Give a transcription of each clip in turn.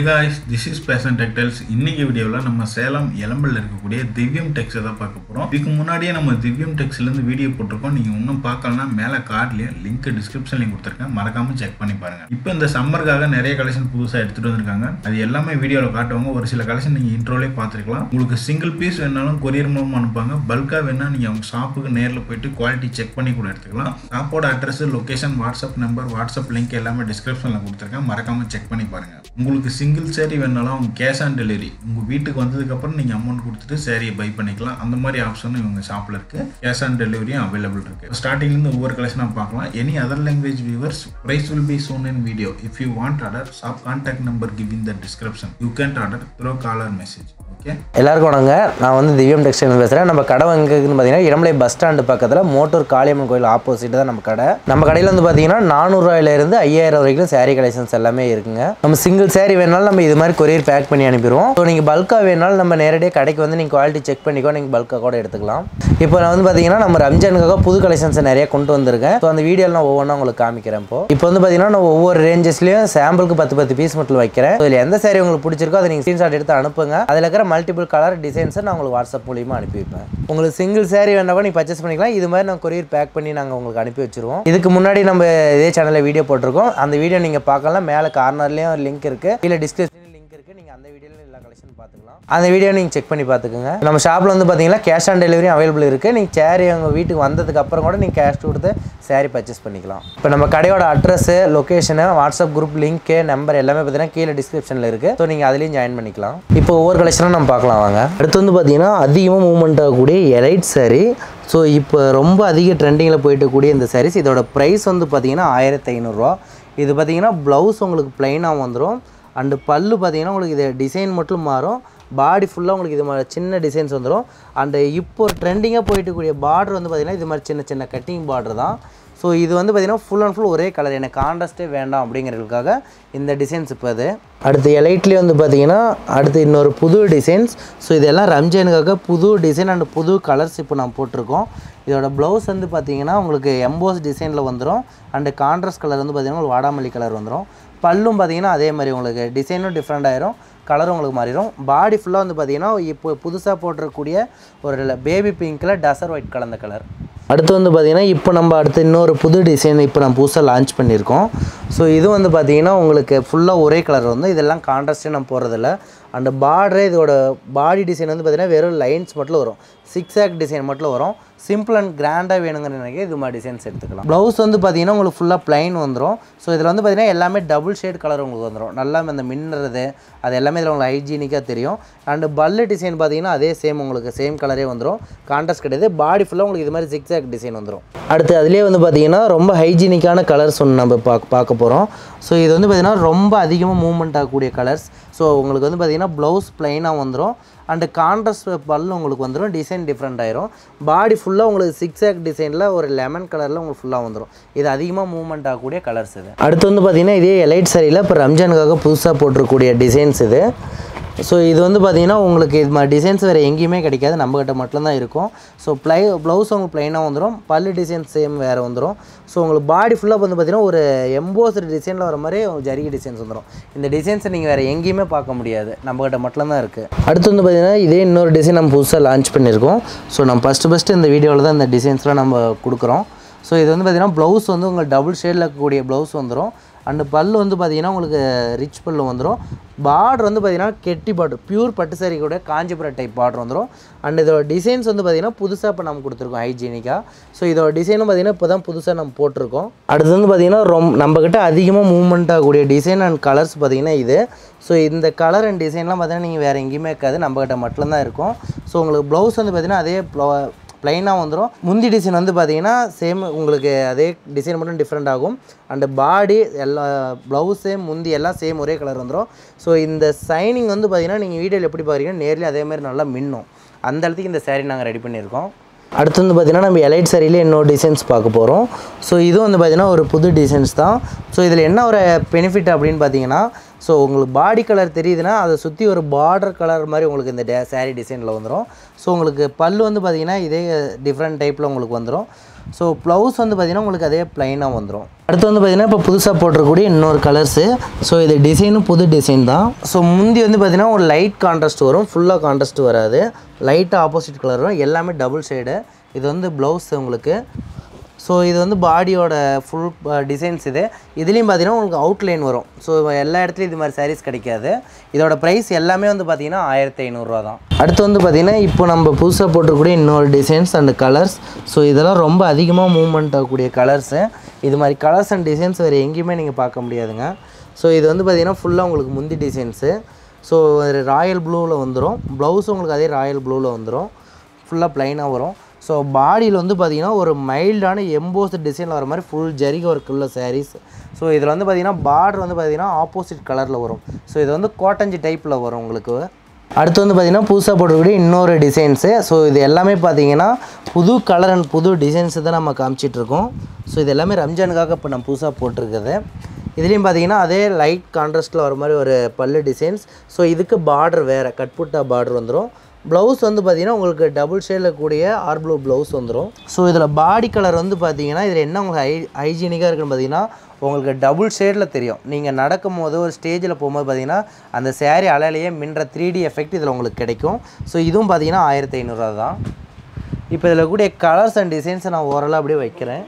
guys this is fashion textiles இன்னைக்கு வீடியோவில் நம்ம சேலம் எலம்பல்ல இருக்கக்கூடிய திவ்யம் டெக்ஸை தான் பார்க்க போகிறோம் இதுக்கு முன்னாடியே நம்ம திவ்யம் டெக்ஸ்லேருந்து வீடியோ போட்டிருக்கோம் நீங்கள் இன்னும் பார்க்கலன்னா மேலே கார்ட்லேயே லிங்க் டிஸ்கிரிப்ஷன்லையும் கொடுத்துருக்கேன் மறக்காமல் செக் பண்ணி பாருங்கள் இப்போ இந்த சம்மருக்காக நிறைய கலெக்ஷன் புதுசாக எடுத்துகிட்டு வந்திருக்காங்க அது எல்லாமே வீடியோவில் காட்டுவாங்க ஒரு சில கலெக்ஷன் நீங்கள் இன்ட்ரோலே பார்த்துருக்கலாம் உங்களுக்கு சிங்கிள் பீஸ் வேணாலும் கொரியர் மூலமாக அனுப்புவாங்க பல்காக வேணா நீங்கள் அவங்க ஷாப்புக்கு நேரில் போயிட்டு குவாலிட்டி செக் பண்ணி கூட எடுத்துக்கலாம் ஷாப்போட address location WhatsApp number WhatsApp link எல்லாமே டிஸ்கிரிப்ஷனில் கொடுத்துருக்கேன் மறக்காமல் செக் பண்ணி பாருங்கள் உங்களுக்கு சிங்கிள் சேரீ வேணாலும் அவங்க கேஷ் ஆன் டெலிவரி உங்கள் வீட்டுக்கு வந்ததுக்கப்புறம் நீங்கள் அமௌண்ட் கொடுத்துட்டு சேரீயை பை பண்ணிக்கலாம் அந்த மாதிரி ஆப்ஷனும் இவங்க ஷாப்பில் இருக்குது கேஷ் ஆன் டெலிவரியும் அவைலபிள் இருக்குது ஸ்டார்டிங்லேருந்து ஒவ்வொரு கலெக்ஷனாக பார்க்கலாம் any other language viewers price will be shown in video if you want order shop contact number give in the description you can order through call or message okay எல்லாருக்கும் வணங்க நான் வந்து திவ்யம் டெக்ஸ்டைல் பேசுகிறேன் நம்ம கடை எங்கே இருக்குன்னு பார்த்தீங்கன்னா இளமலை பஸ் ஸ்டாண்டு பக்கத்தில் மோட்டூர் காளியம்மன் கோயில் ஆப்போசிட் தான் நம்ம கடை நம்ம கடையில் வந்து பார்த்தீங்கன்னா நானூறுரூவாயிலேருந்து ஐயாயிரம் வரைக்கும் saree கலெக்ஷன்ஸ் எல்லாமே இருக்குங்க நம்ம சிங்கிள் saree வேணாலும் நம்ம இது மாதிரி கொரியர் பேக் பண்ணி அனுப்பிடுவோம் ஸோ நீங்கள் பல்காக வேணாலும் நம்ம நேரடியாக கடைக்கு வந்து நீங்கள் குவாலிட்டி செக் பண்ணிக்கோ நீங்கள் பல்காக கூட எடுத்துக்கலாம் இப்போ நான் வந்து பார்த்தீங்கன்னா நம்ம ரம்ஜானுக்காக புது கலெக்ஷன்ஸை நிறைய கொண்டு வந்திருக்கேன் ஸோ அந்த வீடியோவில் நான் ஒவ்வொன்றா உங்களுக்கு காமிக்கிறேன் இப்போ இப்போ வந்து பார்த்தீங்கன்னா நான் ஒவ்வொரு ரேஞ்சஸ்லையும் சாம்பிளுக்கு பத்து பத்து பீஸ் மட்டும் வைக்கிறேன் இதில் எந்த saree உங்களுக்கு பிடிச்சிருக்கோ அதை நீங்கள் ஸ்க்ரீன்ஷாட் எடுத்து அனுப்புங்க அதில் இருக்கிற மல்டிபிள் கலர் டிசைன்ஸை நான் உங்களுக்கு வாட்ஸ்அப் மூலியமாக அனுப்பி வைப்பேன் உங்களுக்கு சிங்கிள் saree வேணா கூட நீங்கள் பர்ச்சேஸ் பண்ணிக்கலாம் இது மாதிரி நான் கொரியர் பேக் பண்ணி நாங்கள் உங்களுக்கு அனுப்பி வச்சிருவோம் இதுக்கு முன்னாடி நம்ம இதே சேனலில் வீடியோ போட்டிருக்கோம் அந்த வீடியோ நீங்கள் பார்க்கலாம் மேலே கார்னர்லேயும் லிங்க் இருக்குது கீழே டிஸ்கிரிப்ஷன்லையும் லிங்க் இருக்குது நீங்கள் அந்த வீடியோவில் எல்லா கலெக்ஷன் பார்த்துக்கலாம் அந்த வீடியோ நீங்கள் செக் பண்ணி பார்த்துக்கோங்க நம்ம ஷாப்பில் வந்து பார்த்தீங்கன்னா கேஷ் ஆன் டெலிவரி அவைலபிள் இருக்குது நீங்கள் சேரீ உங்கள் வீட்டுக்கு வந்ததுக்கு அப்புறம் கூட நீங்கள் கேஷ் கொடுத்து saree பர்ச்சேஸ் பண்ணிக்கலாம் இப்போ நம்ம கடையோட address location WhatsApp group link number எல்லாமே பார்த்தீங்கன்னா கீழே டிஸ்கிரிப்ஷனில் இருக்குது ஸோ நீங்கள் அதுலேயும் ஜாயின் பண்ணிக்கலாம் இப்போ ஒவ்வொரு கலெக்ஷனும் நம்ம பார்க்கலாம் வாங்க அடுத்து வந்து பார்த்தீங்கன்னா அதிகமாக மூவ்மெண்ட் ஆகக்கூடிய எலைட் saree ஸோ இப்போ ரொம்ப அதிக ட்ரெண்டிங்கில் போயிட்டு கூடிய இந்த sarees இதோட ப்ரைஸ் வந்து பார்த்தீங்கன்னா ஆயிரத்தி ஐநூறுரூவா இது பார்த்தீங்கன்னா ப்ளவுஸ் உங்களுக்கு ப்ளைனாக வந்துடும் அண்டு பல்லு பார்த்தீங்கன்னா உங்களுக்கு இது டிசைன் மட்டும் மாறும் பாடி ஃபுல்லாக உங்களுக்கு இது மாதிரி சின்ன டிசைன்ஸ் வந்துடும் அண்டு இப்போ ட்ரெண்டிங்காக போயிட்டு கூடிய பார்டர் வந்து பார்த்திங்கன்னா இது மாதிரி சின்ன சின்ன கட்டிங் பார்டர் தான் ஸோ இது வந்து பார்த்திங்கன்னா ஃபுல் அண்ட் ஃபுல் ஒரே கலர் எனக்கு கான்ட்ராஸ்ட்டே வேண்டாம் அப்படிங்கிறதுக்காக இந்த டிசைன்ஸ் இப்போ அது அடுத்து எலைட்லேயே வந்து பார்த்தீங்கன்னா அடுத்து இன்னொரு புது டிசைன்ஸ் ஸோ இதெல்லாம் ரம்ஜானுக்காக புது டிசைன் அண்ட் புது கலர்ஸ் இப்போ நான் போட்டிருக்கோம் இதோட ப்ளவுஸ் வந்து பார்த்தீங்கன்னா உங்களுக்கு எம்போஸ் டிசைனில் வந்துடும் அண்டு கான்ட்ராஸ்ட் கலர் வந்து பார்த்தீங்கன்னா உங்களுக்கு வாடாமல்லி கலர் வந்துடும் பல்லும் பார்த்தீங்கன்னா அதே மாதிரி உங்களுக்கு டிசைனும் டிஃப்ரெண்ட் ஆயிரும் கலரும் உங்களுக்கு மாறிடும் பாடி ஃபுல்லாக வந்து பார்த்தீங்கன்னா இப்போ புதுசாக போட்டிருக்கக்கூடிய ஒரு பேபி பிங்க்கில் டசர் ஒயிட் கலந்த கலர் அடுத்து வந்து பார்த்தீங்கன்னா இப்போ நம்ம அடுத்து இன்னொரு புது டிசைன் இப்போ நான் புதுசாக லான்ச் பண்ணியிருக்கோம் ஸோ இது வந்து பார்த்தீங்கன்னா உங்களுக்கு ஃபுல்லாக ஒரே கலர் வந்து இதெல்லாம் கான்ட்ராஸ்டே நம்ம போடுறதில்ல அந்த பார்டரே இதோட பாடி டிசைன் வந்து பார்த்தீங்கன்னா வெறும் லைன்ஸ் மட்டும் வரும் சிக்ஸ் ஆக் டிசைன் மட்டும் வரும் சிம்பிள் அண்ட் கிராண்டாக வேணுங்கிற நினைக்க இது மாதிரி டிசைன்ஸ் எடுத்துக்கலாம் ப்ளவுஸ் வந்து பார்த்தீங்கன்னா உங்களுக்கு ஃபுல்லாக ப்ளைன் வந்துடும் ஸோ இதில் வந்து பார்த்தீங்கன்னா எல்லாமே டபுள் ஷேட் கலர் உங்களுக்கு வந்துடும் நல்லா இந்த மின்னுறது அது எல்லாமே இதில் உங்களுக்கு ஹைஜீனிக்காக தெரியும் அண்டு பல்லு டிசைன் பார்த்தீங்கன்னா அதே சேம் உங்களுக்கு சேம் கலரே வந்துடும் கான்ட்ராஸ்ட் கிடையாது பாடி ஃபுல்லாக உங்களுக்கு இது மாதிரி சிக்ஸ் ஆக் டிசைன் வந்துடும் அடுத்து அதுலேயே வந்து பார்த்தீங்கன்னா ரொம்ப ஹைஜீனிக்கான கலர்ஸ் ஒன்று நம்ம பார்க்க பார்க்க போகிறோம் ஸோ இது வந்து பார்த்தீங்கன்னா ரொம்ப அதிகமாக மூவ்மெண்ட் ஆகக்கூடிய கலர்ஸ் ஸோ உங்களுக்கு வந்து பார்த்தீங்கன்னா ப்ளவுஸ் ப்ளைனாக வந்துடும் அண்டு கான்ட்ராஸ்ட் பல்லு உங்களுக்கு வந்துடும் டிசைன் டிஃப்ரெண்ட் ஆயிரும் பாடி ஃபுல்லாக உங்களுக்கு சிக்ஸ் ஆக் டிசைனில் ஒரு லெமன் கலரில் உங்களுக்கு ஃபுல்லாக வந்துடும் இது அதிகமாக மூவ்மெண்ட் ஆகக்கூடிய கலர்ஸ் இது அடுத்து வந்து பார்த்தீங்கன்னா இதே எலைட் சரியில் இப்போ ரம்ஜானுக்காக புதுசாக போட்டிருக்கக்கூடிய டிசைன்ஸ் இது ஸோ இது வந்து பார்த்தீங்கன்னா உங்களுக்கு இது மாதிரி டிசைன்ஸ் வேறு எங்கேயுமே கிடைக்காது நம்மக்கிட்ட மட்டும்தான் இருக்கும் ஸோ ப்ளை ப்ளவுஸ் உங்களுக்கு ப்ளைனாக வந்துடும் பல்லு டிசைன் சேம் வேறு வந்துடும் ஸோ உங்களுக்கு பாடி ஃபுல்லாக வந்து பார்த்தீங்கன்னா ஒரு எம்போஸ்டு டிசைனில் வர மாதிரி ஜரிகை டிசைன்ஸ் வந்துடும் இந்த டிசைன்ஸை நீங்கள் வேறு எங்கேயுமே பார்க்க முடியாது நம்மக்கிட்ட மட்டும்தான் இருக்குது அடுத்து வந்து பார்த்தீங்கன்னா இதே இன்னொரு டிசைன் நம்ம புதுசாக லான்ச் பண்ணியிருக்கோம் ஸோ நம்ம ஃபஸ்ட்டு ஃபஸ்ட்டு இந்த வீடியோவில் தான் இந்த டிசைன்ஸ்லாம் நம்ம கொடுக்குறோம் ஸோ இது வந்து பார்த்தீங்கன்னா ப்ளவுஸ் வந்து உங்களுக்கு டபுள் ஷேடில் இருக்கக்கூடிய ப்ளவுஸ் வந்துடும் அண்டு பல்லு வந்து பார்த்தீங்கன்னா உங்களுக்கு ரிச் பல்லு வந்துடும் பார்டர் வந்து பார்த்தீங்கன்னா கெட்டி பார்டர் பியூர் பட்டு saree கூட காஞ்சிபுரம் டைப் பார்டர் வந்துடும் அண்ட் இதோட டிசைன்ஸ் வந்து பார்த்தீங்கன்னா புதுசாக இப்போ நம்ம கொடுத்துருக்கோம் ஹைஜீனிக்காக ஸோ இதோட டிசைனும் பார்த்தீங்கன்னா இப்போ தான் புதுசாக நம்ம போட்டிருக்கோம் அடுத்து வந்து பார்த்தீங்கன்னா ரொம்ப நம்மக்கிட்ட அதிகமாக மூவ்மெண்ட் ஆகக்கூடிய டிசைன் அண்ட் கலர்ஸ் பார்த்தீங்கன்னா இது ஸோ இந்த கலர் அண்ட் டிசைன்லாம் பார்த்தீங்கன்னா நீங்கள் வேறு எங்கேயுமே இருக்காது நம்மக்கிட்ட மட்டும்தான் இருக்கும் ஸோ உங்களுக்கு ப்ளவுஸ் வந்து பார்த்தீங்கன்னா அதே ப்ளைனாக வந்துடும் முந்தி டிசைன் வந்து பார்த்தீங்கன்னா சேம் உங்களுக்கு அதே டிசைன் மட்டும் டிஃப்ரெண்ட் ஆகும் அண்டு பாடி எல்லா ப்ளவுஸு முந்தி எல்லாம் சேம் ஒரே கலர் வந்துடும் ஸோ இந்த சைனிங் வந்து பார்த்தீங்கன்னா நீங்கள் வீடியோவில் எப்படி பார்க்குறீங்க நேர்லேயே அதே மாதிரி நல்லா மின்னும் அந்த இடத்துக்கு இந்த saree நாங்கள் ரெடி பண்ணியிருக்கோம் அடுத்து வந்து பார்த்திங்கன்னா நம்ம எலைட் சரியிலே இன்னொரு டிசைன்ஸ் பார்க்க போகிறோம் ஸோ இது வந்து பார்த்திங்கன்னா ஒரு புது டிசைன்ஸ் தான் ஸோ இதில் என்ன ஒரு பெனிஃபிட் அப்படின்னு பார்த்தீங்கன்னா ஸோ உங்களுக்கு பாடி கலர் தெரியுதுன்னா அதை சுற்றி ஒரு பார்டர் கலர் மாதிரி உங்களுக்கு இந்த டே saree டிசைனில் வந்துடும் ஸோ உங்களுக்கு பல்லு வந்து பார்த்திங்கன்னா இதே டிஃப்ரெண்ட் டைப்பில் உங்களுக்கு வந்துடும் ஸோ ப்ளவுஸ் வந்து பார்த்திங்கன்னா உங்களுக்கு அதே ப்ளைனாக வந்துடும் அடுத்து வந்து பார்த்திங்கன்னா இப்போ புதுசாக போட்டிருக்கக்கூடிய இன்னொரு கலர்ஸு ஸோ இது டிசைனும் புது டிசைன் தான் ஸோ முந்தி வந்து பார்த்திங்கன்னா ஒரு லைட் கான்ட்ராஸ்ட் வரும் ஃபுல்லாக கான்ட்ராஸ்ட் வராது லைட்டாக ஆப்போசிட் கலர் வரும் எல்லாமே டபுள் ஷேடு இது வந்து ப்ளவுஸ் உங்களுக்கு ஸோ இது வந்து பாடியோட ஃபுல் டிசைன்ஸ் இது இதுலேயும் பார்த்தீங்கன்னா உங்களுக்கு அவுட்லைன் வரும் ஸோ எல்லா இடத்துலையும் இது மாதிரி சாரீஸ் கிடைக்காது இதோட ப்ரைஸ் எல்லாமே வந்து பார்த்தீங்கன்னா ஆயிரத்தி ஐநூறுரூவா தான் அடுத்து வந்து பார்த்தீங்கன்னா இப்போ நம்ம புதுசாக போட்டிருக்கக்கூடிய இன்னொரு டிசைன்ஸ் அண்ட் கலர்ஸ் ஸோ இதெல்லாம் ரொம்ப அதிகமாக மூவ்மெண்ட் ஆகக்கூடிய கலர்ஸு இது மாதிரி கலர்ஸ் அண்ட் டிசைன்ஸ் வேறு எங்கேயுமே நீங்கள் பார்க்க முடியாதுங்க ஸோ இது வந்து பார்த்தீங்கன்னா ஃபுல்லாக உங்களுக்கு முந்தி டிசைன்ஸு ஸோ ராயல் ப்ளூவில் வந்துடும் ப்ளவுஸ் உங்களுக்கு அதே ராயல் ப்ளூவில் வந்துடும் ஃபுல்லாக ப்ளைனாக வரும் ஸோ பாடியில் வந்து பார்த்தீங்கன்னா ஒரு மைல்டான எம்போஸ்ட் டிசைனில் வர மாதிரி ஃபுல் ஜரிகை ஒர்க் உள்ள சாரீஸ் ஸோ இதில் வந்து பார்த்தீங்கன்னா பார்டர் வந்து பார்த்தீங்கன்னா ஆப்போசிட் கலரில் வரும் ஸோ இது வந்து கோட்டஞ்சி டைப்பில் வரும் உங்களுக்கு அடுத்து வந்து பார்த்தீங்கன்னா புதுசாக போட்டிருக்கக்கூடிய இன்னொரு டிசைன்ஸு ஸோ இது எல்லாமே பார்த்தீங்கன்னா புது கலர் அண்ட் புது டிசைன்ஸு தான் நம்ம காமிச்சிட்ருக்கோம் ஸோ இது எல்லாமே ரம்ஜானுக்காக இப்போ நம்ம புதுசாக போட்டிருக்குது இதுலேயும் பார்த்தீங்கன்னா அதே லைட் கான்ட்ராஸ்ட்டில் வர மாதிரி ஒரு பல்லு டிசைன்ஸ் ஸோ இதுக்கு பார்டர் வேறு கட்புட்டா பார்டர் வந்துடும் ப்ளவுஸ் வந்து பார்த்தீங்கன்னா உங்களுக்கு டபுள் ஷேடில் கூடிய ஆர் ப்ளூ ப்ளவுஸ் வந்துடும் ஸோ இதில் பாடி கலர் வந்து பார்த்தீங்கன்னா இதில் என்ன உங்களுக்கு ஹை ஹைஜீனிக்காக இருக்குன்னு பார்த்தீங்கன்னா உங்களுக்கு டபுள் ஷேடில் தெரியும் நீங்கள் நடக்கும் போது ஒரு ஸ்டேஜில் போகும்போது பார்த்தீங்கன்னா அந்த சேரீ அலையிலேயே மின்ற த்ரீ டி எஃபெக்ட் இதில் உங்களுக்கு கிடைக்கும் ஸோ இதுவும் பார்த்தீங்கன்னா ஆயிரத்தி ஐநூறுரூவா தான் இப்போ இதில் கூடிய கலர்ஸ் அண்ட் டிசைன்ஸை நான் ஓரளவு அப்படியே வைக்கிறேன்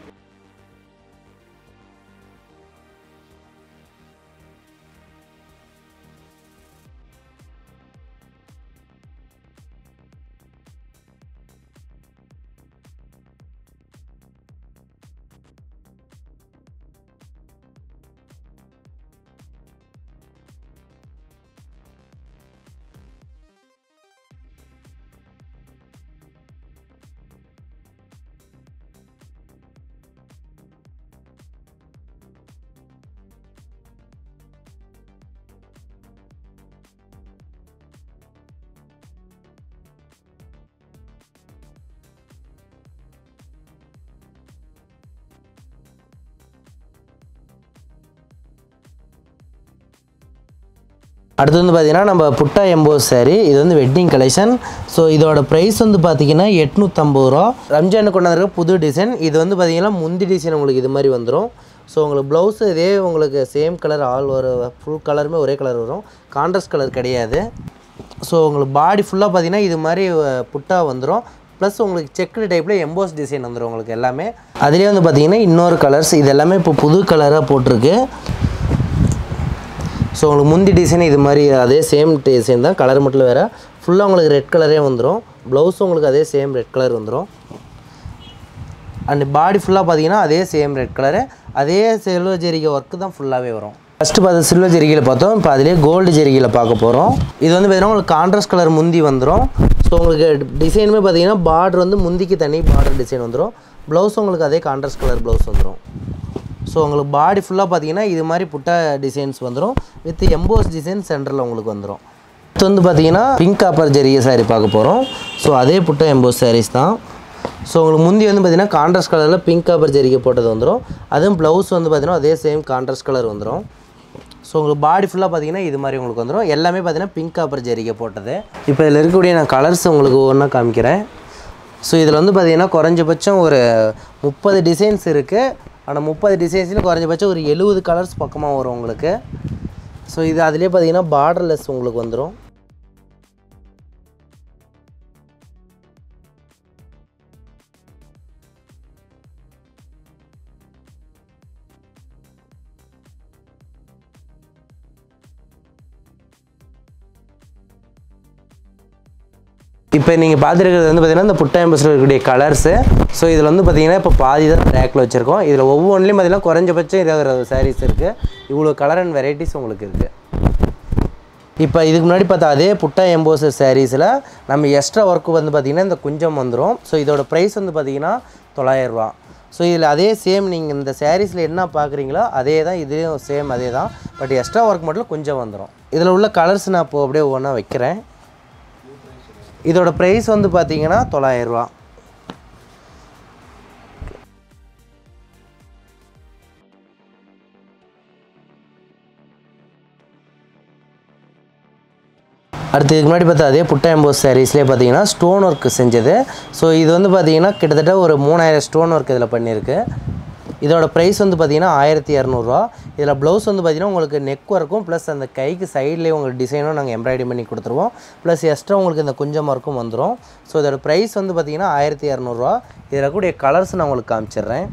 அடுத்து வந்து பார்த்தீங்கன்னா நம்ம புட்டா எம்போஸ் saree இது வந்து வெட்டிங் கலெக்ஷன் ஸோ இதோட ப்ரைஸ் வந்து பார்த்தீங்கன்னா எட்நூற்றம்பது ரூபா ரம்ஜானுக்கு கொண்டு வந்திருக்க புது டிசைன் இது வந்து பார்த்தீங்கன்னா முந்தி டிசைன் உங்களுக்கு இது மாதிரி வந்துடும் ஸோ உங்களுக்கு ப்ளவுஸ் இதே உங்களுக்கு சேம் கலர் ஆல் ஒரு ஃபுல் கலருமே ஒரே கலர் வரும் கான்ட்ராஸ்ட் கலர் கிடையாது ஸோ உங்களுக்கு பாடி ஃபுல்லாக பார்த்தீங்கன்னா இது மாதிரி அஹ், புட்டா வந்துடும் ப்ளஸ் உங்களுக்கு செக்குடு டைப்பில் எம்போஸ் டிசைன் வந்துடும் உங்களுக்கு எல்லாமே அதுலேயே வந்து பார்த்தீங்கன்னா இன்னொரு கலர்ஸ் இது எல்லாமே இப்போ புது கலராக போட்டிருக்கு ஸோ உங்களுக்கு முந்தி டிசைன் இது மாதிரி அதே சேம் டிசைன் தான் கலர் மட்டும் வேறு ஃபுல்லாக உங்களுக்கு ரெட் கலரே வந்துடும் ப்ளவுஸும் உங்களுக்கு அதே சேம் ரெட் கலர் வந்துடும் அண்ட் பாடி ஃபுல்லாக பார்த்தீங்கன்னா அதே சேம் ரெட் கலரு அதே சில்வர் ஜெரிகை ஒர்க்கு தான் ஃபுல்லாகவே வரும் ஃபஸ்ட்டு பார்த்து சில்வர் ஜெரிகையில் பார்த்தோம் இப்போ அதிலே கோல்டு ஜெரிகையில் பார்க்க போகிறோம் இது வந்து பார்த்தீங்கன்னா உங்களுக்கு கான்ட்ராஸ்ட் கலர் முந்தி வந்துடும் ஸோ உங்களுக்கு டிசைனுமே பார்த்தீங்கன்னா பார்டர் வந்து முந்திக்கு தனி பார்டர் டிசைன் வந்துடும் ப்ளவுஸ் உங்களுக்கு அதே கான்ட்ராஸ்ட் கலர் ப்ளவுஸ் வந்துடும் ஸோ உங்களுக்கு பாடி ஃபுல்லாக பார்த்தீங்கன்னா இது மாதிரி புட்டா டிசைன்ஸ் வந்துடும் வித் எம்போஸ் டிசைன் சென்டரில் உங்களுக்கு வந்துடும் அடுத்து வந்து பார்த்தீங்கன்னா பிங்க் காப்பர் ஜெரிய saree பார்க்க போகிறோம் ஸோ அதே புட்டா எம்போஸ் sarees தான் ஸோ உங்களுக்கு முந்தி வந்து பார்த்தீங்கன்னா கான்ட்ராஸ்ட் கலரில் பிங்க் காப்பர் ஜெரிகை போட்டது வந்துடும் அதுவும் ப்ளவுஸ் வந்து பார்த்தீங்கன்னா அதே சேம் கான்ட்ராஸ்ட் கலர் வந்துடும் ஸோ உங்களுக்கு பாடி ஃபுல்லாக பார்த்தீங்கன்னா இது மாதிரி உங்களுக்கு வந்துடும் எல்லாமே பார்த்தீங்கன்னா பிங்க் காப்பர் ஜெரிகை போட்டது இப்போ இதில் இருக்கக்கூடிய நான் கலர்ஸ் உங்களுக்கு ஒவ்வொன்றா காமிக்கிறேன் ஸோ இதில் வந்து பார்த்தீங்கன்னா குறைஞ்சபட்சம் ஒரு முப்பது டிசைன்ஸ் இருக்குது ஆனால் முப்பது டிசைன்ஸில் குறைஞ்சபட்சம் ஒரு எழுபது கலர்ஸ் பக்கமாக வரும் உங்களுக்கு ஸோ இது அதுலேயே பார்த்தீங்கன்னா பார்டர்லெஸ் உங்களுக்கு வந்துடும் இப்போ நீங்கள் பார்த்துருக்கிறது வந்து பார்த்தீங்கன்னா இந்த புட்டா எம்பஸில் இருக்கக்கூடிய கலர்ஸு ஸோ இதில் வந்து பார்த்தீங்கன்னா இப்போ பாதி தான் ரேக்கில் வச்சுருக்கோம் இதில் ஒவ்வொன்றிலையும் பார்த்தீங்கன்னா குறைஞ்சபட்சம் இருபது சாரீஸ் இருக்குது இவ்வளோ கலர் அண்ட் வெரைட்டிஸ் உங்களுக்கு இருக்குது இப்போ இதுக்கு முன்னாடி பார்த்தா அதே புட்டா எம்போசர் சாரீஸில் நம்ம எக்ஸ்ட்ரா ஒர்க்கு வந்து பார்த்திங்கன்னா இந்த குஞ்சம் வந்துடும் ஸோ இதோட ப்ரைஸ் வந்து பார்த்திங்கன்னா தொள்ளாயிரரூவா ஸோ இதில் அதே சேம் நீங்கள் இந்த சாரீஸில் என்ன பார்க்குறீங்களோ அதே தான் இதுலேயும் சேம் அதே தான் பட் எக்ஸ்ட்ரா ஒர்க் மட்டும் கொஞ்சம் வந்துடும் இதில் உள்ள கலர்ஸ் நான் இப்போ அப்படியே ஒன்றா வைக்கிறேன் இதோட ப்ரைஸ் வந்து பார்த்தீங்கன்னா தொள்ளாயிரரூவா அடுத்து இதுக்கு முன்னாடி பார்த்தா அதே புட்டா எம்போஸ் சாரீஸ்லேயே பார்த்தீங்கன்னா ஸ்டோன் ஒர்க் செஞ்சது ஸோ இது வந்து பார்த்தீங்கன்னா கிட்டத்தட்ட ஒரு மூணாயிரம் ஸ்டோன் ஒர்க் இதில் பண்ணியிருக்கு இதோட ப்ரைஸ் வந்து பார்த்தீங்கன்னா ஆயிரத்தி இரநூறுவா இதில் ப்ளவுஸ் வந்து பார்த்தீங்கன்னா உங்களுக்கு நெக் ஒர்க்கும் ப்ளஸ் அந்த கைக்கு சைட்லேயே உங்களுக்கு டிசைனும் நாங்கள் எம்ப்ராய்டரி பண்ணி கொடுத்துருவோம் ப்ளஸ் எக்ஸ்ட்ரா உங்களுக்கு இந்த குஞ்சம் ஒர்க்கும் வந்துடும் ஸோ இதோட ப்ரைஸ் வந்து பார்த்தீங்கன்னா ஆயிரத்தி இரநூறுவா இதில் கூடிய கலர்ஸ் நான் உங்களுக்கு காமிச்சிடுறேன்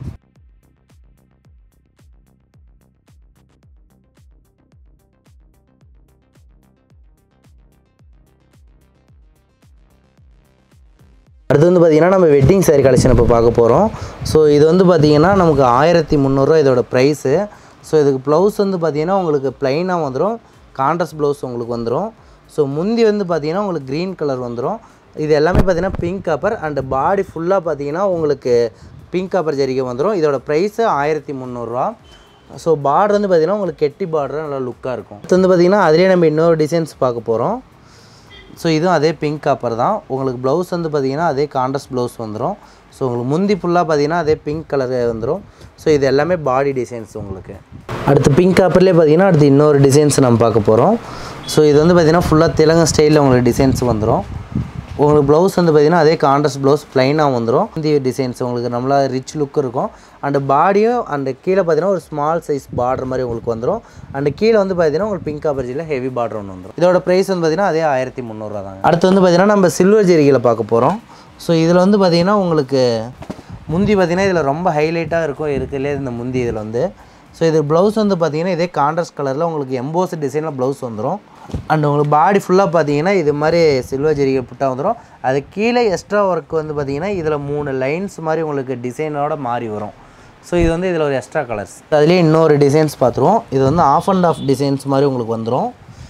அடுத்து வந்து பார்த்திங்கன்னா நம்ம வெட்டிங் saree கலெக்ஷன் இப்போ பார்க்க போகிறோம் ஸோ இது வந்து பார்த்திங்கன்னா நமக்கு ஆயிரத்தி முந்நூறுரூவா இதோட ப்ரைஸு ஸோ இதுக்கு ப்ளவுஸ் வந்து பார்த்திங்கன்னா உங்களுக்கு ப்ளைனாக வந்துடும் கான்ட்ராஸ்ட் ப்ளவுஸ் உங்களுக்கு வந்துடும் ஸோ முந்தி வந்து பார்த்திங்கன்னா உங்களுக்கு க்ரீன் கலர் வந்துடும் இது எல்லாமே பார்த்திங்கன்னா பிங்க் காப்பர் அண்ட் பாடி ஃபுல்லாக பார்த்திங்கன்னா உங்களுக்கு பிங்க் காப்பர் ஜரிகை வந்துடும் இதோட ப்ரைஸு ஆயிரத்தி முந்நூறுரூவா ஸோ பார்டர் வந்து பார்த்திங்கன்னா உங்களுக்கு கெட்டி பார்டர் நல்லா லுக்காக இருக்கும் அடுத்து வந்து பார்த்திங்கன்னா அதிலே நம்ம இன்னொரு டிசைன்ஸ் பார்க்க போகிறோம் ஸோ இதுவும் அதே பிங்க் காப்பர் தான் உங்களுக்கு ப்ளவுஸ் வந்து பார்த்தீங்கன்னா அதே கான்ட்ராஸ்ட் ப்ளவுஸ் வந்துடும் ஸோ உங்களுக்கு முந்தி ஃபுல்லாக பார்த்தீங்கன்னா அதே பிங்க் கலர் வந்துடும் ஸோ இது எல்லாமே பாடி டிசைன்ஸ் உங்களுக்கு அடுத்து பிங்க் காப்பர்லேயே பார்த்தீங்கன்னா அடுத்து இன்னொரு டிசைன்ஸ் நம்ம பார்க்க போகிறோம் ஸோ இது வந்து பார்த்தீங்கன்னா ஃபுல்லாக தெலுங்கு ஸ்டைலில் உங்களுக்கு டிசைன்ஸ் வந்துடும் உங்களுக்கு ப்ளவுஸ் வந்து பார்த்தீங்கன்னா அதே கான்ட்ராஸ்ட் ப்ளவுஸ் ப்ளைனாக வந்துடும் இந்த டிசைன்ஸ் உங்களுக்கு நம்மளா ரிச் லுக் இருக்கும் அண்டு பாடியும் அண்டு கீழே பார்த்தீங்கன்னா ஒரு ஸ்மால் சைஸ் பார்டர் மாதிரி உங்களுக்கு வந்துடும் அண்டு கீழே வந்து பார்த்தீங்கன்னா உங்களுக்கு பிங்க் ஆப்பர்ஜியில் ஹெவி பார்டர் ஒன்று வந்துடும் இதோட ப்ரைஸ் வந்து பார்த்தீங்கன்னா அதே ஆயிரத்தி முந்நூறுரூவா தாங்க அடுத்து வந்து பார்த்தீங்கன்னா நம்ம சில்வர் ஜெரிகளை பார்க்க போகிறோம் ஸோ இதில் வந்து பார்த்தீங்கன்னா உங்களுக்கு முந்தி பார்த்தீங்கன்னா இதில் ரொம்ப ஹைலைட்டாக இருக்கும் இருக்குல்லே இந்த முந்தி இதில் வந்து ஸோ இது ப்ளவுஸ் வந்து பார்த்தீங்கன்னா இதே கான்ட்ராஸ்ட் கலரில் உங்களுக்கு எம்போஸ் டிசைனில் ப்ளவுஸ் வந்துடும் அண்ட் உங்களுக்கு பாடி ஃபுல்லாக பார்த்தீங்கன்னா இது மாதிரி சில்வர் ஜெரிகை புட்டா வந்துடும் அது கீழே எக்ஸ்ட்ரா ஒர்க் வந்து பார்த்தீங்கன்னா இதில் மூணு லைன்ஸ் மாதிரி உங்களுக்கு டிசைனோட மாறி வரும் ஸோ இது வந்து இதில் ஒரு எக்ஸ்ட்ரா கலர்ஸ் அதுலேயே இன்னொரு டிசைன்ஸ் பார்த்துருவோம் இது வந்து ஆஃப் அண்ட் ஆஃப் டிசைன்ஸ் மாதிரி உங்களுக்கு வந்துடும்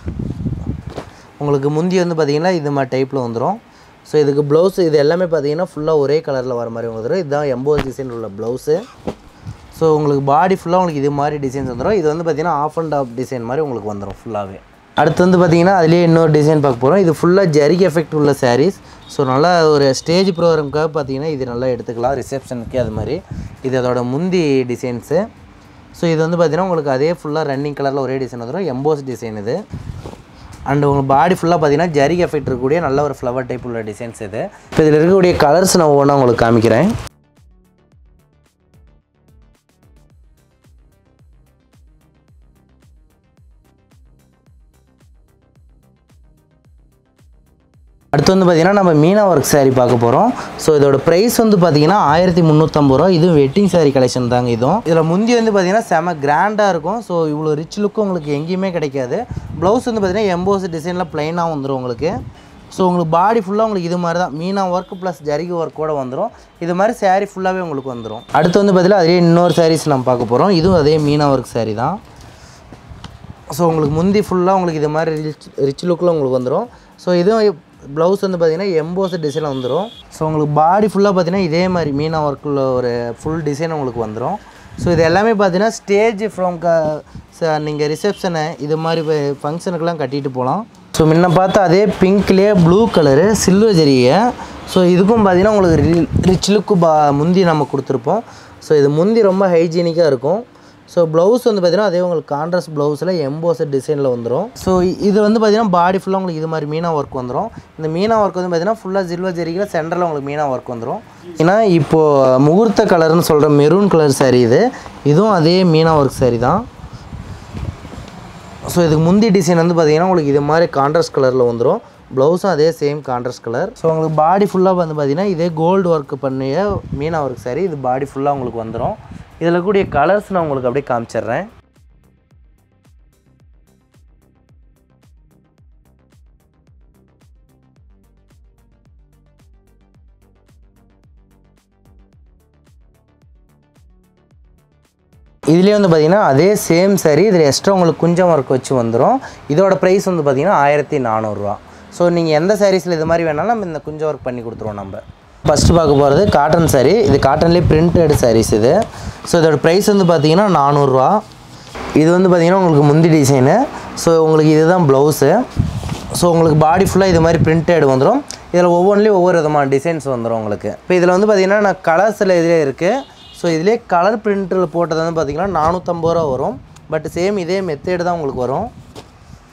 உங்களுக்கு முந்தி வந்து பார்த்தீங்கன்னா இது மாதிரி டைப்பில் வந்துடும் ஸோ இதுக்கு ப்ளவுஸ் இது எல்லாமே பார்த்தீங்கன்னா ஃபுல்லாக ஒரே கலரில் வர மாதிரி வந்துடும் இதுதான் எம்போஸ் டிசைன் உள்ள ப்ளவுஸு ஸோ உங்களுக்கு பாடி ஃபுல்லாக உங்களுக்கு இது மாதிரி டிசைன்ஸ் வந்துடும் இது வந்து பார்த்தீங்கன்னா ஆஃப் அண்ட் ஆஃப் டிசைன் மாதிரி உங்களுக்கு வந்துடும் ஃபுல்லாகவே அடுத்து வந்து பார்த்தீங்கன்னா அதுலேயே இன்னொரு டிசைன் பார்க்க போகிறோம் இது ஃபுல்லாக ஜரிக் எஃபெக்ட் உள்ள சாரீஸ் ஸோ நல்லா ஒரு ஸ்டேஜ் ப்ரோக்ராமுக்காக பார்த்தீங்கன்னா இது நல்லா எடுத்துக்கலாம் ரிசப்ஷனுக்கு அது மாதிரி இது அதோட முந்தி டிசைன்ஸு ஸோ இது வந்து பார்த்தீங்கன்னா உங்களுக்கு அதே ஃபுல்லாக ரன்னிங் கலரில் ஒரே டிசைன் வந்துடும் எம்போஸ் டிசைன் இது அண்ட் உங்கள் பாடி ஃபுல்லாக பார்த்தீங்கன்னா ஜரிக் எஃபெக்ட் இருக்கக்கூடிய நல்ல ஒரு ஃப்ளவர் டைப் உள்ள டிசைன்ஸ் இது இப்போ இதில் இருக்கக்கூடிய கலர்ஸ் நான் ஒவ்வொன்றா உங்களுக்கு காமிக்கிறேன் அடுத்து வந்து பார்த்தீங்கன்னா நம்ம மீனா ஒர்க் saree பார்க்க போகிறோம் ஸோ இதோட ப்ரைஸ் வந்து பார்த்தீங்கன்னா ஆயிரத்தி முந்நூற்றம்பது ரூபா இதுவும் வெட்டிங் saree கலெக்ஷன் தாங்க இதுவும் இதில் முந்தி வந்து பார்த்தீங்கன்னா செம கிராண்டாக இருக்கும் ஸோ இவ்வளோ ரிச் லுக்கு உங்களுக்கு எங்கேயுமே கிடைக்காது ப்ளவுஸ் வந்து பார்த்தீங்கன்னா எம்போஸ் டிசைனில் ப்ளைனாக வந்துடும் உங்களுக்கு ஸோ உங்களுக்கு பாடி ஃபுல்லாக உங்களுக்கு இது மாதிரி தான் மீனா ஒர்க் ப்ளஸ் ஜரிகை ஒர்க் கூட வந்துடும் இது மாதிரி saree ஃபுல்லாகவே உங்களுக்கு வந்துடும் அடுத்து வந்து பார்த்தீங்கன்னா அதே இன்னொரு sarees நம்ம பார்க்க போகிறோம் இதுவும் அதே மீனா ஒர்க் saree தான் ஸோ உங்களுக்கு முந்தி ஃபுல்லாக உங்களுக்கு இது மாதிரி ரிச் ரிச் லுக்கில் உங்களுக்கு வந்துடும் ஸோ இதுவும் ப்ளவுஸ் வந்து பார்த்தீங்கன்னா எம்போஸ் டிசைனில் வந்துடும் ஸோ உங்களுக்கு பாடி ஃபுல்லாக பார்த்தீங்கன்னா இதே மாதிரி மீனா ஒர்க்கில் ஒரு ஃபுல் டிசைன் உங்களுக்கு வந்துடும் ஸோ இது எல்லாமே பார்த்தீங்கன்னா ஸ்டேஜ் ஃப்ரம் க நீங்கள் ரிசப்ஷனு இது மாதிரி ஃபங்க்ஷனுக்கெல்லாம் கட்டிட்டு போகலாம் ஸோ முன்ன பார்த்தா அதே பிங்க்லேயே ப்ளூ கலரு சில்வர் ஜெரியை ஸோ இதுக்கும் பார்த்தீங்கன்னா உங்களுக்கு ரிச் லுக்கு பா முந்தி நம்ம கொடுத்துருப்போம் ஸோ இது முந்தி ரொம்ப ஹைஜீனிக்காக இருக்கும் ஸோ ப்ளவுஸ் வந்து பார்த்தீங்கன்னா அதே உங்களுக்கு கான்ட்ராஸ்ட் ப்ளவுஸில் எம்போஸ் டிசைனில் வந்துடும் ஸோ இது வந்து பார்த்தீங்கன்னா பாடி ஃபுல்லாக உங்களுக்கு இது மாதிரி மீனா ஒர்க் வந்துடும் இந்த மீனா ஒர்க் வந்து பார்த்தீங்கன்னா ஃபுல்லாக சில்வர் ஜெரிக்கில் சென்டரில் உங்களுக்கு மீனா ஒர்க் வந்துடும் ஏன்னா இப்போது முகூர்த்த கலர்னு சொல்கிற மெரூன் கலர் saree இது இதுவும் அதே மீனா ஒர்க் saree தான் ஸோ இதுக்கு முந்தி டிசைன் வந்து பார்த்தீங்கன்னா உங்களுக்கு இது மாதிரி கான்ட்ராஸ்ட் கலரில் வந்துடும் ப்ளவுஸும் அதே சேம் கான்ட்ராஸ்ட் கலர் ஸோ உங்களுக்கு பாடி ஃபுல்லாக வந்து பார்த்தீங்கன்னா இதே கோல்டு ஒர்க் பண்ணிய மீனா ஒர்க் saree இது பாடி ஃபுல்லாக உங்களுக்கு வந்துடும் இதில் கூடிய கலர்ஸ் நான் உங்களுக்கு அப்படியே காமிச்சிடுறேன் இதுலேயே வந்து பார்த்தீங்கன்னா அதே சேம் saree இதில் எக்ஸ்ட்ரா உங்களுக்கு குஞ்சம் ஒர்க் வச்சு வந்துடும் இதோட ப்ரைஸ் வந்து பார்த்தீங்கன்னா ஆயிரத்தி நானூறுரூவா ஸோ நீங்கள் எந்த சாரீஸில் இது மாதிரி வேணாலும் நம்ம இந்த குஞ்சம் ஒர்க் பண்ணி கொடுத்துருவோம் நம்ம ஃபஸ்ட்டு பார்க்க போகிறது காட்டன் saree இது காட்டன்லேயே பிரிண்டட் sarees இது ஸோ இதோட ப்ரைஸ் வந்து பார்த்தீங்கன்னா நானூறுரூவா இது வந்து பார்த்தீங்கன்னா உங்களுக்கு முந்தி டிசைனு ஸோ உங்களுக்கு இதுதான் ப்ளவுஸு ஸோ உங்களுக்கு பாடி ஃபுல்லாக இது மாதிரி பிரிண்டட் வந்துடும் இதில் ஒவ்வொன்றிலையும் ஒவ்வொரு விதமான டிசைன்ஸ் வந்துடும் உங்களுக்கு இப்போ இதில் வந்து பார்த்தீங்கன்னா நான் கலர்ஸில் இதிலே இருக்குது ஸோ இதிலே கலர் பிரிண்டில் போட்டது வந்து பார்த்தீங்கன்னா நானூற்றம்பது ரூபா வரும் பட் சேம் இதே மெத்தேடு தான் உங்களுக்கு வரும்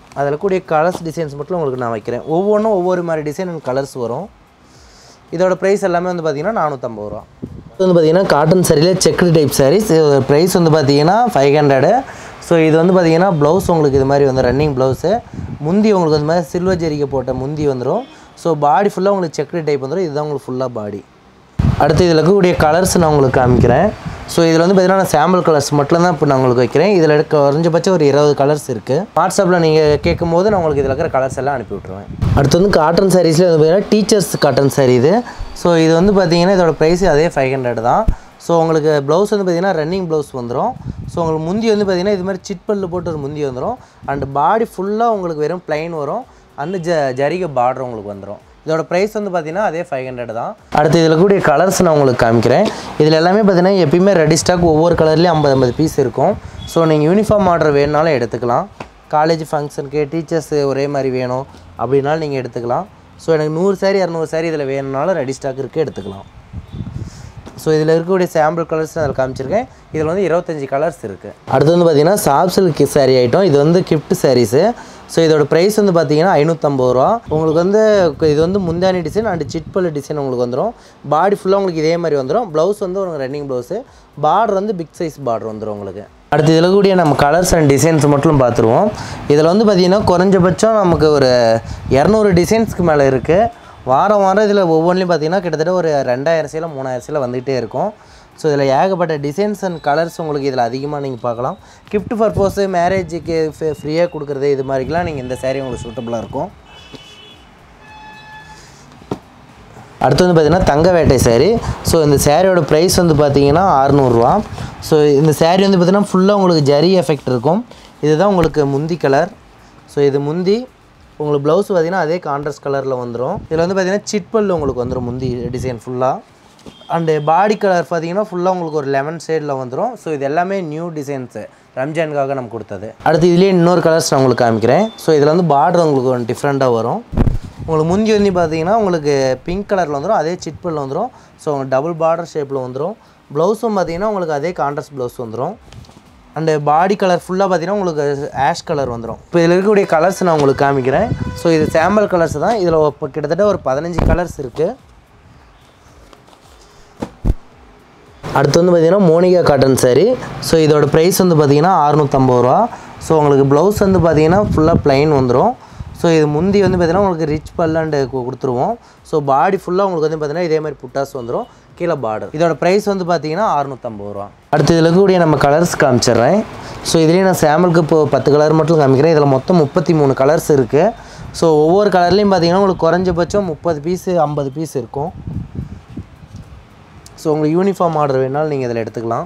அதில் கூடிய கலர்ஸ் டிசைன்ஸ் மட்டும் உங்களுக்கு நான் வைக்கிறேன் ஒவ்வொன்றும் ஒவ்வொரு மாதிரி டிசைன் அண்ட் கலர்ஸ் வரும் இதோட ப்ரைஸ் எல்லாமே வந்து பார்த்தீங்கன்னா நானூற்றம்பது ரூபா இது வந்து பார்த்தீங்கன்னா காட்டன் சரியில் செக்குடு டைப் சாரீஸ் இதோட ப்ரைஸ் வந்து பார்த்தீங்கன்னா ஃபைவ் ஹண்ட்ரடு ஸோ இது வந்து பார்த்தீங்கன்னா ப்ளவுஸ் உங்களுக்கு இது மாதிரி வந்து ரன்னிங் ப்ளவுஸு முந்தி உங்களுக்கு வந்து மாதிரி சில்வர் ஜெரிகை போட்ட முந்தி வந்துடும் ஸோ பாடி ஃபுல்லாக உங்களுக்கு செக்குடு டைப் வந்துடும் இதுதான் உங்களுக்கு ஃபுல்லாக பாடி அடுத்து இதில் இருக்கக்கூடிய கலர்ஸ் நான் உங்களுக்கு காமிக்கிறேன் ஸோ இதில் வந்து பார்த்தீங்கன்னா நான் சாம்பிள் கலர்ஸ் மட்டும் தான் இப்போ நான் உங்களுக்கு வைக்கிறேன் இதில் இருக்க குறைஞ்சபட்சம் ஒரு இருபது கலர்ஸ் இருக்குது வாட்ஸ்அப்பில் நீங்கள் கேட்கும் போது நான் உங்களுக்கு இதில் இருக்கிற கலர்ஸ் எல்லாம் அனுப்பி விட்ருவேன் அடுத்து வந்து காட்டன் சாரீஸில் வந்து பார்த்தீங்கன்னா டீச்சர்ஸ் காட்டன் சாரீ இது ஸோ இது வந்து பார்த்தீங்கன்னா இதோட ப்ரைஸ் அதே ஃபைவ் ஹண்ட்ரட் தான் ஸோ உங்களுக்கு ப்ளவுஸ் வந்து பார்த்தீங்கன்னா ரன்னிங் ப்ளவுஸ் வந்துடும் ஸோ உங்களுக்கு முந்தி வந்து பார்த்தீங்கன்னா இது மாதிரி சிட் பல்லு போட்டு ஒரு முந்தி வந்துடும் அண்ட் பாடி ஃபுல்லாக உங்களுக்கு வெறும் plain வரும் அண்ட் ஜ ஜரிகை பார்டர் உங்களுக்கு வந்துடும் இதோட ப்ரைஸ் வந்து பார்த்தீங்கன்னா அதே ஃபைவ் ஹண்ட்ரட் தான் அடுத்து இதில் கூடிய கலர்ஸ் நான் உங்களுக்கு காமிக்கிறேன் இதில் எல்லாமே பார்த்தீங்கன்னா எப்பயுமே ரெடி ஸ்டாக் ஒவ்வொரு கலர்லேயும் ஐம்பது ஐம்பது பீஸ் இருக்கும் ஸோ நீங்கள் யூனிஃபார்ம் ஆர்டர் வேணுனாலும் எடுத்துக்கலாம் காலேஜ் ஃபங்க்ஷனுக்கு டீச்சர்ஸ் ஒரே மாதிரி வேணும் அப்படின்னாலும் நீங்கள் எடுத்துக்கலாம் ஸோ எனக்கு நூறு சாரி இரநூறு சாரி இதில் வேணும்னாலும் ரெடி ஸ்டாக் இருக்குது எடுத்துக்கலாம் ஸோ இதில் இருக்கக்கூடிய சாம்பிள் கலர்ஸ் நான் அதில் காமிச்சிருக்கேன் இதில் வந்து இருபத்தஞ்சி கலர்ஸ் இருக்குது அடுத்து வந்து பார்த்தீங்கன்னா சாஃப்ட் சில்க் சாரீ ஐட்டம் இது வந்து கிஃப்ட் சாரீஸு ஸோ இதோட ப்ரைஸ் வந்து பார்த்தீங்கன்னா ஐநூற்றம்பது ரூபா உங்களுக்கு வந்து இது வந்து முந்தானி டிசைன் அண்ட் சிட்பல் டிசைன் உங்களுக்கு வந்துடும் பாடி ஃபுல்லாக உங்களுக்கு இதே மாதிரி வந்துடும் ப்ளவுஸ் வந்து உங்களுக்கு ரன்னிங் ப்ளவுஸு பார்டர் வந்து பிக் சைஸ் பார்டர் வந்துடும் உங்களுக்கு அடுத்து இதில் கூடிய நம்ம கலர்ஸ் அண்ட் டிசைன்ஸ் மட்டும் பார்த்துருவோம் இதில் வந்து பார்த்திங்கன்னா குறைஞ்சபட்சம் நமக்கு ஒரு இரநூறு டிசைன்ஸ்க்கு மேலே இருக்குது வாரம் வாரம் இதில் ஒவ்வொன்றிலையும் பார்த்தீங்கன்னா கிட்டத்தட்ட ஒரு ரெண்டாயிரம் சேலை மூணாயிரம் சேலை வந்துகிட்டே இருக்கும் ஸோ இதில் ஏகப்பட்ட டிசைன்ஸ் அண்ட் கலர்ஸ் உங்களுக்கு இதில் அதிகமாக நீங்கள் பார்க்கலாம் கிஃப்ட் பர்பஸு மேரேஜுக்கு ஃப்ரீயாக கொடுக்குறது இது மாதிரிக்கெலாம் நீங்கள் இந்த saree உங்களுக்கு சூட்டபுளாக இருக்கும் அடுத்து வந்து பார்த்தீங்கன்னா தங்க வேட்டை saree ஸோ இந்த சேரீயோட ப்ரைஸ் வந்து பார்த்தீங்கன்னா அறநூறுவா ஸோ இந்த saree வந்து பார்த்தீங்கன்னா ஃபுல்லாக உங்களுக்கு ஜரி எஃபெக்ட் இருக்கும் இதுதான் உங்களுக்கு முந்தி கலர் ஸோ இது முந்தி உங்களுக்கு ப்ளவுஸ் பார்த்தீங்கன்னா அதே கான்ட்ராஸ்ட் கலரில் வந்துடும் இதில் வந்து பார்த்தீங்கன்னா சிட்பல் உங்களுக்கு வந்துடும் முந்தி டிசைன் ஃபுல்லாக அண்டு பாடி கலர் பார்த்தீங்கன்னா ஃபுல்லாக உங்களுக்கு ஒரு லெமன் ஷேடில் வந்துடும் ஸோ இது எல்லாமே நியூ டிசைன்ஸு ரம்ஜானுக்காக நம்ம கொடுத்தது அடுத்து இதுலேயே இன்னொரு கலர்ஸ் நான் உங்களுக்கு காமிக்கிறேன் ஸோ இதில் வந்து பார்டர் உங்களுக்கு கொஞ்சம் டிஃப்ரெண்ட்டாக வரும் உங்களுக்கு முந்தி வந்து பார்த்தீங்கன்னா உங்களுக்கு பிங்க் கலரில் வந்துடும் அதே சிட்பல் வந்துடும் ஸோ உங்களுக்கு டபுள் பார்டர் ஷேப்பில் வந்துடும் ப்ளவுஸும் பார்த்தீங்கன்னா உங்களுக்கு அதே கான்ட்ராஸ்ட் ப்ளவுஸ் வந்துடும் அண்டு பாடி கலர் ஃபுல்லாக பார்த்தீங்கன்னா உங்களுக்கு ஆஷ் கலர் வந்துடும் இப்போ இதில் இருக்கக்கூடிய கலர்ஸ் நான் உங்களுக்கு காமிக்கிறேன் ஸோ இது சாம்பிள் கலர்ஸ் தான் இதில் இப்போ கிட்டத்தட்ட ஒரு பதினஞ்சு கலர்ஸ் இருக்குது அடுத்து வந்து பார்த்தீங்கன்னா மோனிகா காட்டன் saree ஸோ இதோட ப்ரைஸ் வந்து பார்த்தீங்கன்னா அறுநூற்றம்பது ரூபா ஸோ உங்களுக்கு ப்ளவுஸ் வந்து பார்த்தீங்கன்னா ஃபுல்லாக plain வந்துடும் ஸோ இது முந்தி வந்து பார்த்தீங்கன்னா உங்களுக்கு ரிச் பல்லாண்டு கொடுத்துருவோம் ஸோ பாடி ஃபுல்லாக உங்களுக்கு வந்து பார்த்தீங்கன்னா இதே மாதிரி புட்டாஸ் வந்துடும் கீழே பார்டர் இதோட ப்ரைஸ் வந்து பார்த்தீங்கன்னா அறுநூற்றம்பது ரூபா அடுத்து இதில் இருக்கக்கூடிய நம்ம கலர்ஸ் காமிச்சிடுறேன் ஸோ இதுலேயே நான் சாம்பிளுக்கு இப்போ பத்து கலர் மட்டும் காமிக்கிறேன் இதில் மொத்தம் முப்பத்தி மூணு கலர்ஸ் இருக்குது ஸோ ஒவ்வொரு கலர்லேயும் பார்த்தீங்கன்னா உங்களுக்கு குறைஞ்சபட்சம் முப்பது பீஸு ஐம்பது பீஸ் இருக்கும் ஸோ உங்களுக்கு யூனிஃபார்ம் ஆர்டர் வேணாலும் நீங்கள் இதில் எடுத்துக்கலாம்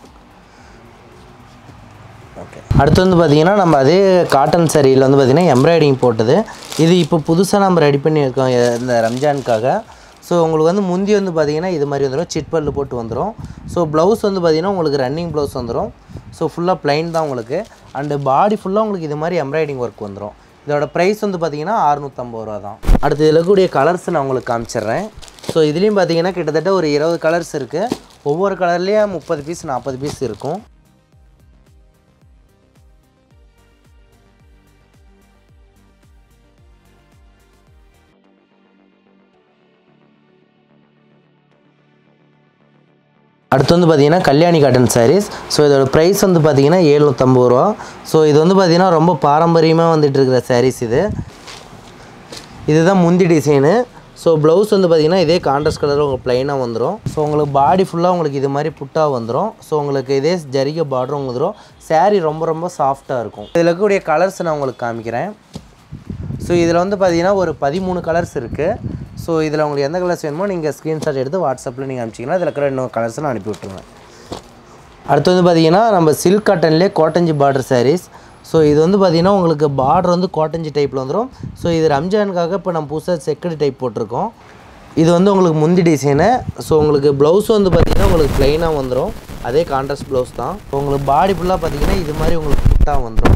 ஓகே அடுத்து வந்து பார்த்தீங்கன்னா நம்ம அதே காட்டன் சரியில் வந்து பார்த்தீங்கன்னா எம்ப்ராய்டிங் போட்டது இது இப்போ புதுசாக நம்ம ரெடி பண்ணியிருக்கோம் எ- இந்த ரம்ஜானுக்காக ஸோ உங்களுக்கு வந்து முந்தி வந்து பார்த்தீங்கன்னா இது மாதிரி வந்துடும் சிட்பல்லு போட்டு வந்துடும் ஸோ ப்ளவுஸ் வந்து பார்த்தீங்கன்னா உங்களுக்கு ரன்னிங் ப்ளவுஸ் வந்துடும் ஸோ ஃபுல்லாக plain தான் உங்களுக்கு அண்டு பாடி ஃபுல்லாக உங்களுக்கு இது மாதிரி எம்ப்ராய்டிங் ஒர்க் வந்துடும் இதோட ப்ரைஸ் வந்து பார்த்தீங்கன்னா அறுநூற்றம்பது ரூபா தான் அடுத்து இதில் இருக்கக்கூடிய கலர்ஸ் நான் உங்களுக்கு காமிச்சிடுறேன் ஸோ இதுலேயும் பார்த்தீங்கன்னா கிட்டத்தட்ட ஒரு இருபது கலர்ஸ் இருக்குது ஒவ்வொரு கலர்லேயும் முப்பது பீஸ் நாற்பது பீஸ் இருக்கும் அடுத்து வந்து பார்த்தீங்கன்னா கல்யாணி காட்டன் சாரீஸ் ஸோ இதோட ப்ரைஸ் வந்து பார்த்தீங்கன்னா ஏழ்நூற்றம்பது ரூபா ஸோ இது வந்து பார்த்தீங்கன்னா ரொம்ப பாரம்பரியமாக வந்துட்டு இருக்கிற சாரீஸ் இது இதுதான் முந்தி டிசைனு ஸோ ப்ளவுஸ் வந்து பார்த்தீங்கன்னா இதே கான்ட்ராஸ்ட் கலர் உங்களுக்கு ப்ளைனாக வந்துடும் ஸோ உங்களுக்கு பாடி ஃபுல்லாக உங்களுக்கு இது மாதிரி புட்டா வந்துடும் ஸோ உங்களுக்கு இதே ஜரிகை பார்டரும் வந்துடும் saree ரொம்ப ரொம்ப சாஃப்டாக இருக்கும் இதில் இருக்கக்கூடிய கலர்ஸ் நான் உங்களுக்கு காமிக்கிறேன் ஸோ இதில் வந்து பார்த்தீங்கன்னா ஒரு பதிமூணு கலர்ஸ் இருக்குது ஸோ இதில் உங்களுக்கு எந்த கலர்ஸ் வேணுமோ நீங்கள் ஸ்க்ரீன்ஷாட் எடுத்து வாட்ஸ்அப்பில் நீங்கள் அனுப்பிச்சிங்கன்னா இதில் இருக்கிற இன்னொரு கலர்ஸ் நான் அனுப்பி விட்டுருவேன் அடுத்து வந்து பார்த்தீங்கன்னா நம்ம சில்க் காட்டன்லேயே கோட்டஞ்சி பார்டர் sarees ஸோ இது வந்து பார்த்தீங்கன்னா உங்களுக்கு பார்டர் வந்து கோட்டஞ்சி டைப்பில் வந்துடும் ஸோ இது ரம்ஜானுக்காக இப்போ நம்ம புதுசாக செக்குடு டைப் போட்டிருக்கோம் இது வந்து உங்களுக்கு முந்தி டிசைனு ஸோ உங்களுக்கு ப்ளவுஸ் வந்து பார்த்தீங்கன்னா உங்களுக்கு ப்ளைனாக வந்துடும் அதே கான்ட்ராஸ்ட் ப்ளவுஸ் தான் இப்போ உங்களுக்கு பாடி ஃபுல்லாக பார்த்தீங்கன்னா இது மாதிரி உங்களுக்கு புட்டாக வந்துடும்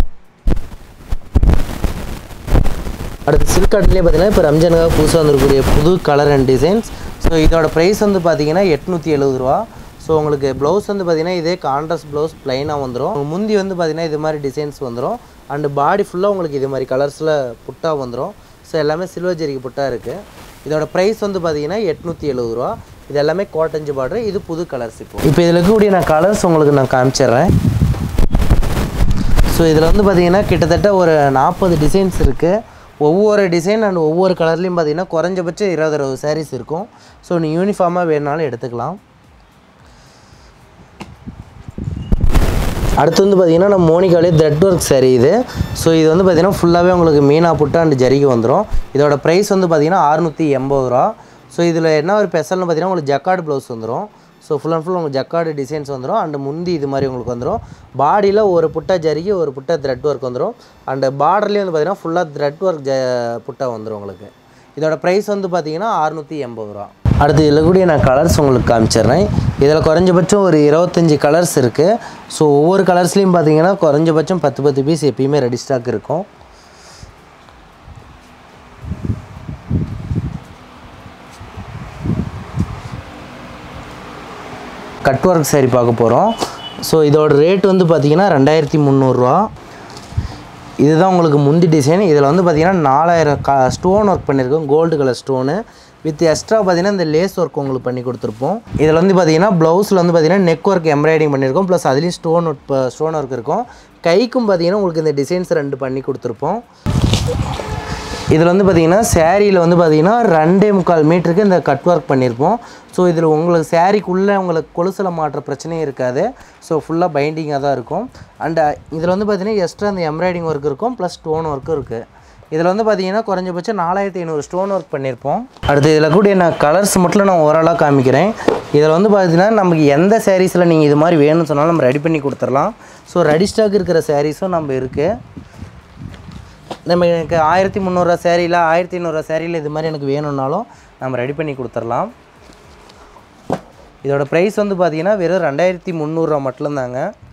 அடுத்து சில்க் காட்டன்லேயே பார்த்தீங்கன்னா இப்போ ரம்ஜானுக்காக புதுசாக வந்திருக்கக்கூடிய புது கலர் அண்ட் டிசைன்ஸ் ஸோ இதோட ப்ரைஸ் வந்து பார்த்தீங்கன்னா எட்நூற்றி எழுபது ரூபா ஸோ உங்களுக்கு ப்ளவுஸ் வந்து பார்த்தீங்கன்னா இதே கான்ட்ராஸ்ட் ப்ளவுஸ் ப்ளைனாக வந்துடும் முந்தி வந்து பார்த்தீங்கன்னா இது மாதிரி டிசைன்ஸ் வந்துடும் அண்டு பாடி ஃபுல்லாக உங்களுக்கு இது மாதிரி கலர்ஸில் புட்டா வந்துடும் ஸோ எல்லாமே சில்வர் ஜெரிக்கு புட்டா இருக்குது இதோட ப்ரைஸ் வந்து பார்த்தீங்கன்னா எட்நூற்றி எழுபது ரூபா இது எல்லாமே கோட்டஞ்சு பார்டர் இது புது கலர்ஸ் இப்போ இப்போ இதில் இருக்கக்கூடிய நான் கலர்ஸ் உங்களுக்கு நான் காமிச்சிடுறேன் ஸோ இதில் வந்து பார்த்தீங்கன்னா கிட்டத்தட்ட ஒரு நாற்பது டிசைன்ஸ் இருக்குது ஒவ்வொரு டிசைன் அண்ட் ஒவ்வொரு கலர்லேயும் பார்த்தீங்கன்னா குறைஞ்சபட்சம் இருபது இருபது சாரீஸ் இருக்கும் ஸோ நீ யூனிஃபார்மாக வேணுனாலும் எடுத்துக்கலாம் அடுத்து வந்து பார்த்தீங்கன்னா நம்ம மோனிகாலே த்ரெட் ஒர்க் saree இது ஸோ இது வந்து பார்த்தீங்கன்னா ஃபுல்லாகவே உங்களுக்கு மீனா புட்டா அண்ட் ஜரிகை வந்துடும் இதோட ப்ரைஸ் வந்து பார்த்தீங்கன்னா அறுநூற்றி எண்பது ரூபா ஸோ இதில் என்ன ஒரு ஸ்பெஷல்னு பார்த்தீங்கன்னா உங்களுக்கு ஜக்கார்டு ப்ளவுஸ் வந்துடும் ஸோ ஃபுல் அண்ட் ஃபுல் உங்களுக்கு ஜக்கார்டு டிசைன்ஸ் வந்துடும் அண்ட் முந்தி இது மாதிரி உங்களுக்கு வந்துடும் பாடியில் ஒரு புட்டா ஜரிகை ஒரு புட்டா த்ரெட் ஒர்க் வந்துடும் அண்ட் பார்டர்லேயும் வந்து பார்த்தீங்கன்னா ஃபுல்லாக த்ரெட் ஒர்க் ஜ புட்டா வந்துடும் உங்களுக்கு இதோட ப்ரைஸ் வந்து பார்த்தீங்கன்னா அறுநூற்றி எண்பது ரூபா அடுத்து இதில் கூடிய நான் கலர்ஸ் உங்களுக்கு காமிச்சிடுறேன் இதில் குறைஞ்சபட்சம் ஒரு இருபத்தஞ்சி கலர்ஸ் இருக்குது ஸோ ஒவ்வொரு கலர்ஸ்லேயும் பார்த்தீங்கன்னா குறைஞ்சபட்சம் பத்து பத்து பீஸ் எப்பயுமே ரெடி ஸ்டாக் இருக்கும் கட் ஒர்க் saree பார்க்க போகிறோம் ஸோ இதோட ரேட் வந்து பார்த்தீங்கன்னா ரெண்டாயிரத்தி முந்நூறுரூவா இதுதான் உங்களுக்கு முந்தி டிசைன் இதில் வந்து பார்த்தீங்கன்னா நாலாயிரம் க ஸ்டோன் ஒர்க் பண்ணியிருக்கோம் gold colour stone with extra பார்த்தீங்கன்னா இந்த லேஸ் ஒர்க் உங்களுக்கு பண்ணி கொடுத்துருப்போம் இதில் வந்து பார்த்தீங்கன்னா ப்ளவுஸில் வந்து பார்த்தீங்கன்னா நெக் ஒர்க் எம்ப்ராய்டிங் பண்ணியிருக்கோம் ப்ளஸ் அதுலேயும் ஸ்டோன் ஒர்க் ஸ்டோன் ஒர்க் இருக்கும் கைக்கும் பார்த்தீங்கன்னா உங்களுக்கு இந்த டிசைன்ஸ் ரெண்டு பண்ணி கொடுத்துருப்போம் இதில் வந்து பார்த்தீங்கன்னா சேரீயில் வந்து பார்த்தீங்கன்னா ரெண்டே முக்கால் மீட்டருக்கு இந்த கட் ஒர்க் பண்ணியிருப்போம் ஸோ இதில் உங்களுக்கு சேரீக்குள்ளே உங்களுக்கு கொலுசில் மாட்டுற பிரச்சனையும் இருக்காது ஸோ ஃபுல்லாக பைண்டிங்காக தான் இருக்கும் அண்ட் இதில் வந்து பார்த்தீங்கன்னா எக்ஸ்ட்ரா இந்த எம்ப்ராய்டிங் ஒர்க் இருக்கும் ப்ளஸ் ஸ்டோன் ஒர்க்கும் இருக்குது இதில் வந்து பார்த்தீங்கன்னா குறைஞ்சபட்சம் நாலாயிரத்தி ஐநூறு ஸ்டோன் ஒர்க் பண்ணியிருப்போம் அடுத்து இதில் கூடிய நான் கலர்ஸ் மட்டும் நான் ஓரளவு காமிக்கிறேன் இதில் வந்து பார்த்தீங்கன்னா நமக்கு எந்த சாரீஸில் நீங்கள் இது மாதிரி வேணும்னு சொன்னாலும் நம்ம ரெடி பண்ணி கொடுத்துடலாம் ஸோ ரெடி ஸ்டாக் இருக்கிற சாரீஸும் நம்ம இருக்குது நம்ம எனக்கு ஆயிரத்தி முந்நூறுரூவா சேரீல ஆயிரத்தி ஐநூறுரூவா சேரீல இது மாதிரி எனக்கு வேணும்னாலும் நம்ம ரெடி பண்ணி கொடுத்துடலாம் இதோட ப்ரைஸ் வந்து பார்த்தீங்கன்னா வெறும் ரெண்டாயிரத்தி முந்நூறுரூவா மட்டும்தாங்க